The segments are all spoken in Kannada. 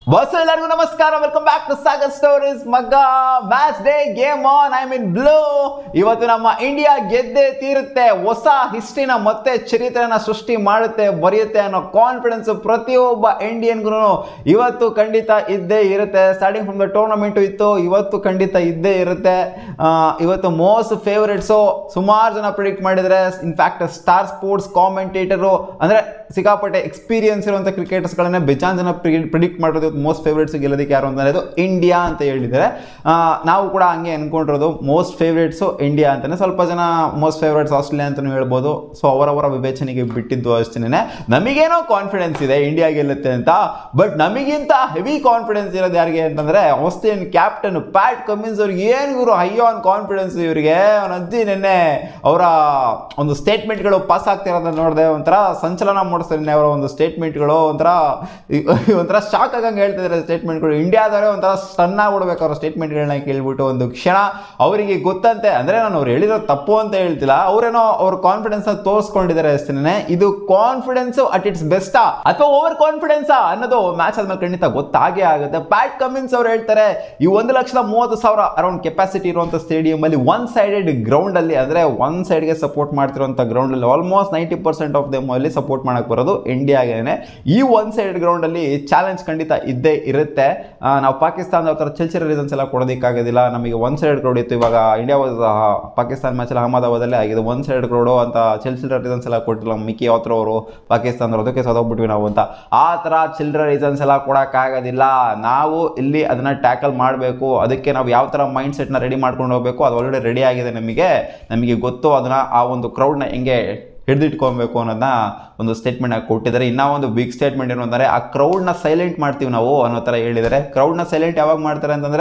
ಬಸ್ ಎಲ್ಲರಿಗೂ ನಮಸ್ಕಾರ welcome back to Sagar Stories ಮಗ್ಗ match day game on I mean blue ಇವತ್ತು ನಮ್ಮ ಇಂಡಿಯಾ ಗೆದ್ದೇ ತೀರುತ್ತೆ ಹೊಸ ಹಿಸ್ಟ್ರಿನ ಮತ್ತೆ ಚರಿತ್ರೆನ ಸೃಷ್ಟಿ ಮಾಡುತ್ತೆ ಬರೆಯುತ್ತೆ ಅನ್ನೋ ಕಾನ್ಫಿಡೆನ್ಸ್ ಪ್ರತಿಯೊಬ್ಬ ಇಂಡಿಯನ್ಗೂ ಇವತ್ತು ಖಂಡಿತ ಇದ್ದೇ ಇರುತ್ತೆ ಸ್ಟಾರ್ಟಿಂಗ್ ಫ್ರಮ್ ದ ಟೂರ್ನಮೆಂಟು ಇತ್ತು ಇವತ್ತು ಖಂಡಿತ ಇದ್ದೇ ಇರುತ್ತೆ ಆ, ಇವತ್ತು ಮೋಸ್ಟ್ ಫೇವರೇಟ್ಸು ಸುಮಾರು ಜನ ಪ್ರಿಡಿಕ್ಟ್ ಮಾಡಿದರೆ ಇನ್ಫ್ಯಾಕ್ಟ್ ಸ್ಟಾರ್ ಸ್ಪೋರ್ಟ್ಸ್ ಕಾಮೆಂಟೇಟರು ಅಂದರೆ ಸಿಕ್ಕಾಪಟ್ಟೆ ಎಕ್ಸ್ಪೀರಿಯನ್ಸ್ ಇರುವಂಥ ಕ್ರಿಕೆಟರ್ಸ್ಗಳನ್ನೇ ಬೇಜಾನ್ ಜನ ಪ್ರಿಡಿಕ್ಟ್ ಮಾಡಿರೋದು ಇವತ್ತು ಮೋಸ್ಟ್ ಫೇವ್ರೇಟ್ಸ್ ಗೆಲ್ಲೋದಕ್ಕೆ ಯಾರು ಅಂತಂದರೆ ಅದು ಇಂಡಿಯಾ ಅಂತ ಹೇಳಿದ್ದಾರೆ ಆ, ನಾವು ಕೂಡ ಹಂಗೆ ಅನ್ಕೊಂಡಿರೋದು ಮೋಸ್ಟ್ ಫೇವ್ರೇಟ್ಸು ಇಂಡಿಯಾ ಅಂತಲೇ ಸ್ವಲ್ಪ ಜನ ಮೋಸ್ಟ್ ಫೇವ್ರೇಟ್ಸ್ ಆಸ್ಟ್ರೇಲಿಯಾ ಅಂತಲೂ ಹೇಳ್ಬೋದು ಸೊ ಅವರವರ ವಿವೇಚನೆಗೆ ಬಿಟ್ಟಿದ್ದು ಅಷ್ಟೇ ನಮಗೇನೋ ಕಾನ್ಫಿಡೆನ್ಸ್ ಇದೆ ಇಂಡಿಯಾ ಗೆಲ್ಲುತ್ತೆ ಅಂತ ಬಟ್ ನಮಗಿಂತ ಹೆವಿ ಕಾನ್ಫಿಡೆನ್ಸ್ ಇರೋದು ಯಾರಿಗೆ ಅಂತಂದರೆ ಆಸ್ಟ್ರೇಲಿಯನ್ ಕ್ಯಾಪ್ಟನ್ ಪ್ಯಾಟ್ ಕಮಿನ್ಸ್ ಅವ್ರಿಗೆ ಏನು ಇವರು ಹೈಯೋ ಆನ್ ಕಾನ್ಫಿಡೆನ್ಸ್ ಇವರಿಗೆ ಅವನ ಅಜ್ಜಿ ನಿನ್ನೆ ಅವರ ಒಂದು ಸ್ಟೇಟ್ಮೆಂಟ್ಗಳು ಪಾಸ್ ಆಗ್ತಿರೋದನ್ನ ನೋಡಿದೆ ಒಂಥರ ಸಂಚಲನ ಮೂಡಿಸ್ತಾರೆ ನಿನ್ನೆ ಅವರ ಒಂದು ಸ್ಟೇಟ್ಮೆಂಟ್ಗಳು ಒಂಥರ ಈ- ಒಂಥರ ಶಾಕ್ ಆಗಂಗೆ ಹೇಳ್ತಿದ್ದಾರೆ ಸ್ಟೇಟ್ಮೆಂಟ್ಗಳು ಇಂಡಿಯಾದವರೇ ಒಂಥರ ಸ್ಟನ್ ಆಗ್ಬಿಡ್ಬೇಕು ಅವರ ಸ್ಟೇಟ್ಮೆಂಟ್ಗಳನ್ನ ಕೇಳ್ಬಿಟ್ಟು ಒಂದು ಕ್ಷಣ ಅವರಿಗೆ ಗೊತ್ತಂತೆ ಅಂದರೆ ನಾನು ಅವ್ರು ಹೇಳಿರೋ ತಪ್ಪು ಅಂತ ಹೇಳ್ತಿಲ್ಲ ಅವರೇನೋ ಅವ್ರ ಕಾನ್ಫಿಡೆನ್ಸ್ ತೋರಿಸ್ಕೊಂಡಿದ್ದಾರೆ ಅಷ್ಟೇ ಇದು ಕಾನ್ಫಿಡೆನ್ಸ್ ಅಟ್ ಇಟ್ಸ್ ಬೆಸ್ಟಾ ಅಥವಾ ಓವರ್ ಕಾನ್ಫಿಡೆನ್ಸಾ ಅನ್ನೋದು ಮ್ಯಾಚ್ ಆದ್ಮೇಲೆ ಖಂಡಿತ ಗೊತ್ತಾಗೇ ಆಗುತ್ತೆ ಪ್ಯಾಟ್ ಕಮಿನ್ಸ್ ಅವ್ರು ಹೇಳ್ತಾರೆ ಈ ಒಂದು ಲಕ್ಷದ ಮೂವತ್ತು ಸಾವಿರ ಅರೌಂಡ್ ಕೆಪಾಸಿಟಿ ಇರುವಂಥ ಸ್ಟೇಡಿಯಂ ಅಲ್ಲಿ ಒನ್ ಸೈಡೆಡ್ ಗ್ರೌಂಡ್ ಅಲ್ಲಿ ಅಂದ್ರೆ ಒನ್ ಸೈಡ್ಗೆ ಸಪೋರ್ಟ್ ಮಾಡ್ತಿರುವಂಥ ಗ್ರೌಂಡ್ ಅಲ್ಲಿ almost ninety percent of them ಅಲ್ಲಿ ಸಪೋರ್ಟ್ ಮಾಡಕ್ ಬರೋದು ಇಂಡಿಯಾಗೇನೆ ಈ ಒನ್ ಸೈಡೆಡ್ ಗ್ರೌಂಡ್ ಅಲ್ಲಿ ಚಾಲೆಂಜ್ ಖಂಡಿತ ಇದ್ದೇ ಇರುತ್ತೆ ಆ, ನಾವು ಪಾಕಿಸ್ತಾನದ ಥರ ಚಿಲ್ಚಿರ ರೀಸನ್ಸ್ ಎಲ್ಲ ಕೊಡೋದಕ್ಕಾಗೋದಿಲ್ಲ ನಮಗೆ ಒನ್ ಸೈಡ್ ಕ್ರೌಡ್ ಇತ್ತು ಇವಾಗ ಇಂಡಿಯಾ ವಾಸ್ ಪಾಕಿಸ್ತಾನ ಮ್ಯಾಚ್ ಅಲ್ಲಿ ಅಹಮದಾಬಾದಲ್ಲೇ ಆಗಿದೆ ಒನ್ ಸೈಡ್ ಕ್ರೌಡು ಅಂತ ಚಿಲ್ಚಿರ ರೀಸನ್ಸ್ ಎಲ್ಲ ಕೊಟ್ಟಿಲ್ಲ ಮಿಕ್ಕಿ ಯಾವತ್ರ ಅವರು ಪಾಕಿಸ್ತಾನದವ್ರು ಅದಕ್ಕೆ ಸೋದೋಗ್ಬಿಟ್ವಿ ನಾವು ಅಂತ ಆ ಥರ ಚಿಲ್ಡ್ರ ರೀಸನ್ಸ್ ಎಲ್ಲ ಕೊಡೋಕ್ಕಾಗೋದಿಲ್ಲ ನಾವು ಇಲ್ಲಿ ಅದನ್ನ ಟ್ಯಾಕಲ್ ಮಾಡಬೇಕು ಅದಕ್ಕೆ ನಾವು ಯಾವ ಥರ ಮೈಂಡ್ ಸೆಟ್ನ ರೆಡಿ ಮಾಡ್ಕೊಂಡು ಹೋಗಬೇಕು ಅದು ಆಲ್ರೆಡಿ ರೆಡಿ ಆಗಿದೆ ನಮಗೆ ನಮಗೆ ಗೊತ್ತು ಅದನ್ನ ಆ ಒಂದು ಕ್ರೌಡ್ನ ಹೆಂಗೆ ಹಿಡಿದಿಟ್ಕೊಬೇಕು ಅನ್ನೋದನ್ನ ಒಂದು ಸ್ಟೇಟ್ಮೆಂಟ್ ಆಗಿ ಕೊಟ್ಟಿದ್ದಾರೆ ಇನ್ನೂ ಒಂದು ಬಿಗ್ ಸ್ಟೇಟ್ಮೆಂಟ್ ಏನು ಅಂದರೆ ಆ ಕ್ರೌಡ್ನ ಸೈಲೆಂಟ್ ಮಾಡ್ತೀವಿ ನಾವು ಅನ್ನೋ ಥರ ಹೇಳಿದ್ದಾರೆ ಕ್ರೌಡ್ನ ಸೈಲೆಂಟ್ ಯಾವಾಗ ಮಾಡ್ತಾರೆ ಅಂತಂದರೆ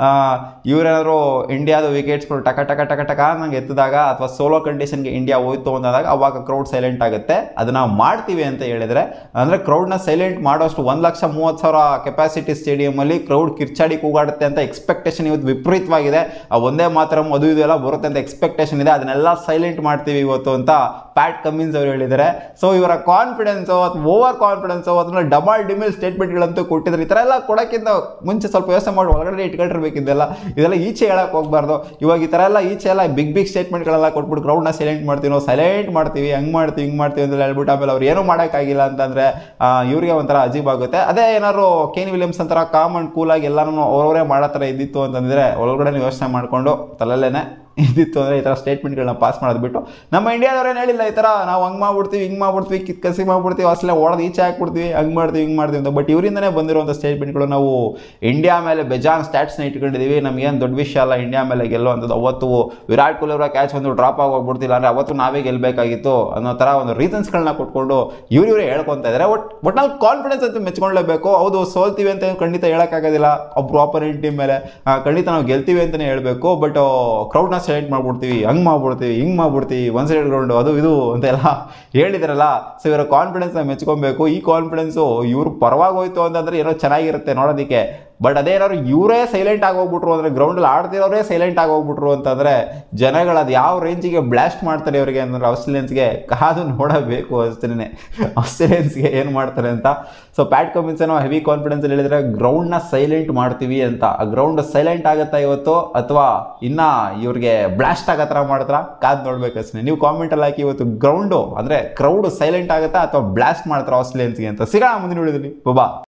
ಇವರೇನಾದ್ರು ಇಂಡಿಯಾದ ವಿಕೆಟ್ಸ್ಗಳು ಟಕ ಟಕ ಟಕ ಟಕ ನಂಗೆ ಎತ್ತಿದಾಗ ಅಥವಾ ಸೋಲೋ ಕಂಡೀಷನ್ಗೆ ಇಂಡಿಯಾ ಹೋಯ್ತು ಅಂದಾಗ ಅವಾಗ ಕ್ರೌಡ್ ಸೈಲೆಂಟ್ ಆಗುತ್ತೆ ಅದನ್ನ ನಾವು ಮಾಡ್ತೀವಿ ಅಂತ ಹೇಳಿದರೆ ಅಂದರೆ ಕ್ರೌಡ್ನ ಸೈಲೆಂಟ್ ಮಾಡೋಷ್ಟು ಒಂದು ಲಕ್ಷ ಮೂವತ್ತು ಸಾವಿರ ಕೆಪಾಸಿಟಿ ಸ್ಟೇಡಿಯಮಲ್ಲಿ ಕ್ರೌಡ್ ಕಿರ್ಚಾಡಿ ಕೂಗಾಡುತ್ತೆ ಅಂತ ಎಕ್ಸ್ಪೆಕ್ಟೇಷನ್ ಇವತ್ತು ವಿಪರೀತವಾಗಿದೆ ಆ ಒಂದೇ ಮಾತ್ರ ಅದು ಇದೆಲ್ಲ ಬರುತ್ತೆ ಅಂತ ಎಕ್ಸ್ಪೆಕ್ಟೇಷನ್ ಇದೆ ಅದನ್ನೆಲ್ಲ ಸೈಲೆಂಟ್ ಮಾಡ್ತೀವಿ ಇವತ್ತು ಅಂತ ಪ್ಯಾಟ್ ಕಮಿನ್ಸ್ ಅವರು ಹೇಳಿದ್ದಾರೆ ಸೊ ಇವರ ಕಾನ್ಫಿಡೆನ್ಸು ಅಥವಾ ಓವರ್ ಕಾನ್ಫಿಡೆನ್ಸು ಅದನ್ನ ಡಬಲ್ ಡಿಮಿಲ್ ಸ್ಟೇಟ್ಮೆಂಟ್ಗಳಂತೂ ಕೊಟ್ಟಿದ್ದಾರೆ ಈ ಥರ ಎಲ್ಲ ಕೊಡೋಕ್ಕಿಂತ ಮುಂಚೆ ಸ್ವಲ್ಪ ಯೋಚನೆ ಮಾಡಿ ಒಳಗಡೆ ಇಟ್ಕೊಂಡಿರ್ಬೇಕಿದ್ದೆಲ್ಲ ಇದೆಲ್ಲ ಈಚೆ ಹೇಳಕ್ಕೆ ಹೋಗ್ಬಾರ್ದು ಇವಾಗ ಈ ಥರ ಎಲ್ಲ ಈಚೆ ಎಲ್ಲ ಬಿಗ್ ಬಿಗ್ ಸ್ಟೇಟ್ಮೆಂಟ್ಗಳೆಲ್ಲ ಕೊಟ್ಬಿಟ್ಟು ಕ್ರೌಡ್ನ ಸೈಲೆಂಟ್ ಮಾಡ್ತೀವಿ ನಾವು ಸೈಲೆಂಟ್ ಮಾಡ್ತೀವಿ ಹಂಗೆ ಮಾಡ್ತೀವಿ ಹಿಂಗೆ ಮಾಡ್ತೀವಿ ಅಂತ ಹೇಳ್ಬಿಟ್ಟು ಆಮೇಲೆ ಅವ್ರು ಏನೂ ಮಾಡೋಕ್ಕಾಗಿಲ್ಲ ಅಂತಂದರೆ ಇವರಿಗೆ ಒಂಥರ ಅಜೀಬ್ ಆಗುತ್ತೆ ಅದೇ ಏನಾದ್ರು ಕೇನ್ ವಿಲಿಯಮ್ಸ್ ಒಂಥರ ಕಾಮ್ ಅಂಡ್ ಕೂಲಾಗಿ ಎಲ್ಲನೂ ಅವರವರೇ ಮಾಡೋ ಥರ ಇದ್ದಿತ್ತು ಅಂತಂದರೆ ಒಳಗಡೆ ಯೋಚನೆ ಮಾಡಿಕೊಂಡು ತಲೆಯಲ್ಲೇನೆ ಇದ್ದಿತ್ತು ಅಂದರೆ ಈ ಥರ ಸ್ಟೇಟ್ಮೆಂಟ್ಗಳನ್ನ ಪಾಸ್ ಮಾಡೋದು ಬಿಟ್ಟು ನಮ್ಮ ಇಂಡಿಯಾದವ್ರು ಏನು ಹೇಳಿಲ್ಲ ಈ ಥರ ನಾವು ಹಂಗೆ ಮಾಡ್ಬಿಡ್ತೀವಿ ಹಿಂಗೆ ಮಾಡ್ಬಿಡ್ತೀವಿ ಕಿತ್ ಕಸಿ ಮಾಡ್ಬಿಡ್ತೀವಿ ಅಸಲೇ ಹೊಡೆದು ಈಚೆ ಹಾಕ್ಬಿಡ್ತೀವಿ ಹಂಗೆ ಮಾಡ್ತೀವಿ ಹಿಂಗೆ ಮಾಡ್ತೀವಿ ಅಂತ ಬಟ್ ಇವರಿಂದನೇ ಬಂದಿರುವಂಥ ಸ್ಟೇಟ್ಮೆಂಟ್ಗಳು ನಾವು ಇಂಡಿಯಾ ಮೇಲೆ ಬೇಜಾನ್ ಸ್ಟ್ಯಾಟ್ಸ್ನ ಇಟ್ಕೊಂಡಿದ್ದೀವಿ ನಮಗೇನು ದೊಡ್ಡ ವಿಷಯ ಅಲ್ಲ ಇಂಡಿಯಾ ಮೇಲೆ ಗೆಲ್ಲುವಂಥದ್ದು ಅವತ್ತು ವಿರಾಟ್ ಕೊಹ್ಲಿ ಅವರ ಕ್ಯಾಚ್ ಒಂದು ಡ್ರಾಪ್ ಆಗಿ ಹೋಗ್ಬಿಡ್ತಿಲ್ಲ ಅಂದರೆ ಅವತ್ತು ನಾವೇ ಗೆಲ್ಲಬೇಕಾಗಿತ್ತು ಅನ್ನೋ ಥರ ಒಂದು ರೀಸನ್ಸ್ಗಳನ್ನ ಕೊಟ್ಕೊಂಡು ಇವ್ರು ಇವರೇ ಹೇಳ್ಕೊತಾ ಇದ್ದಾರೆ ಒಟ್ ಒಟ್ನಲ್ಲಿ ಕಾನ್ಫಿಡೆನ್ಸ್ ಅಂತ ಮೆಚ್ಕೊಳ್ಳೇಬೇಕು ಹೌದು ಸೋಲ್ತೀವಿ ಅಂತ ಖಂಡಿತ ಹೇಳೋಕ್ಕಾಗೋದಿಲ್ಲ ಒಬ್ರು ಆಪೋನೆಂಟ್ ಟೀಮ್ ಮೇಲೆ ಆ, ಖಂಡಿತ ನಾವು ಗೆಲ್ತೀವಿ ಅಂತಲೇ ಹೇಳಬೇಕು ಬಟ್ ಕ್ರೌಡ್ನ ಸೆಲೆಕ್ಟ್ ಮಾಡ್ಬಿಡ್ತೀವಿ ಹಂಗೆ ಮಾಡ್ಬಿಡ್ತೀವಿ ಹಿಂಗೆ ಮಾಡ್ಬಿಡ್ತೀವಿ ಒನ್ ಸೈಡ್ ಗ್ರೌಂಡು ಅದು ಇದು ಅಂತೆಲ್ಲ ಹೇಳಿದ್ರಲ್ಲ ಸೊ ಇವರ ಕಾನ್ಫಿಡೆನ್ಸ್ನ ಮೆಚ್ಕೊಬೇಕು ಈ ಕಾನ್ಫಿಡೆನ್ಸು ಇವ್ರು ಪರವಾಗಿ ಹೋಯ್ತು ಅಂತಂದ್ರೆ ಏನೋ ಚೆನ್ನಾಗಿರುತ್ತೆ ನೋಡೋದಕ್ಕೆ ಬಟ್ ಅದೇನಾದ್ರು ಇವರೇ ಸೈಲೆಂಟ್ ಆಗೋಗ್ಬಿಟ್ರು ಅಂದರೆ ಗ್ರೌಂಡಲ್ಲಿ ಆಡ್ತಿರೋರೇ ಸೈಲೆಂಟ್ ಆಗೋಗ್ಬಿಟ್ರು ಅಂತಂದರೆ ಜನಗಳು ಅದು ಯಾವ ರೇಂಜಿಗೆ ಬ್ಲಾಸ್ಟ್ ಮಾಡ್ತಾರೆ ಇವರಿಗೆ ಅಂದ್ರೆ ಆಸ್ಟ್ರೇಲಿಯನ್ಸ್ಗೆ ಕಾದು ನೋಡಬೇಕು ಅಷ್ಟೇ ಆಸ್ಟ್ರೇಲಿಯನ್ಸ್ಗೆ ಏನು ಮಾಡ್ತಾರೆ ಅಂತ ಸೊ ಪ್ಯಾಟ್ ಕಮಿನ್ಸ್ ಏನೋ ಹೆವಿ ಕಾನ್ಫಿಡೆನ್ಸ್ ಹೇಳಿದರೆ ಗ್ರೌಂಡ್ನ ಸೈಲೆಂಟ್ ಮಾಡ್ತೀವಿ ಅಂತ ಆ ಗ್ರೌಂಡ್ ಸೈಲೆಂಟ್ ಆಗುತ್ತಾ ಇವತ್ತು ಅಥವಾ ಇನ್ನ ಇವ್ರಿಗೆ ಬ್ಲಾಸ್ಟ್ ಆಗೋ ಥರ ಮಾಡ್ತಾರ ಕಾದು ನೋಡ್ಬೇಕು ಅಷ್ಟೇ ನೀವು ಕಾಮೆಂಟಲ್ಲಿ ಹಾಕಿ ಇವತ್ತು ಗ್ರೌಂಡು ಅಂದರೆ ಕ್ರೌಡ್ ಸೈಲೆಂಟ್ ಆಗುತ್ತಾ ಅಥವಾ ಬ್ಲಾಸ್ಟ್ ಮಾಡ್ತಾರ ಆಸ್ಟ್ರೇಲಿಯನ್ಸ್ಗೆ ಅಂತ ಸಿಗೋಣ ಮುಂದಿನ ಉಳಿದಲ್ಲಿ ಬಾಬಾ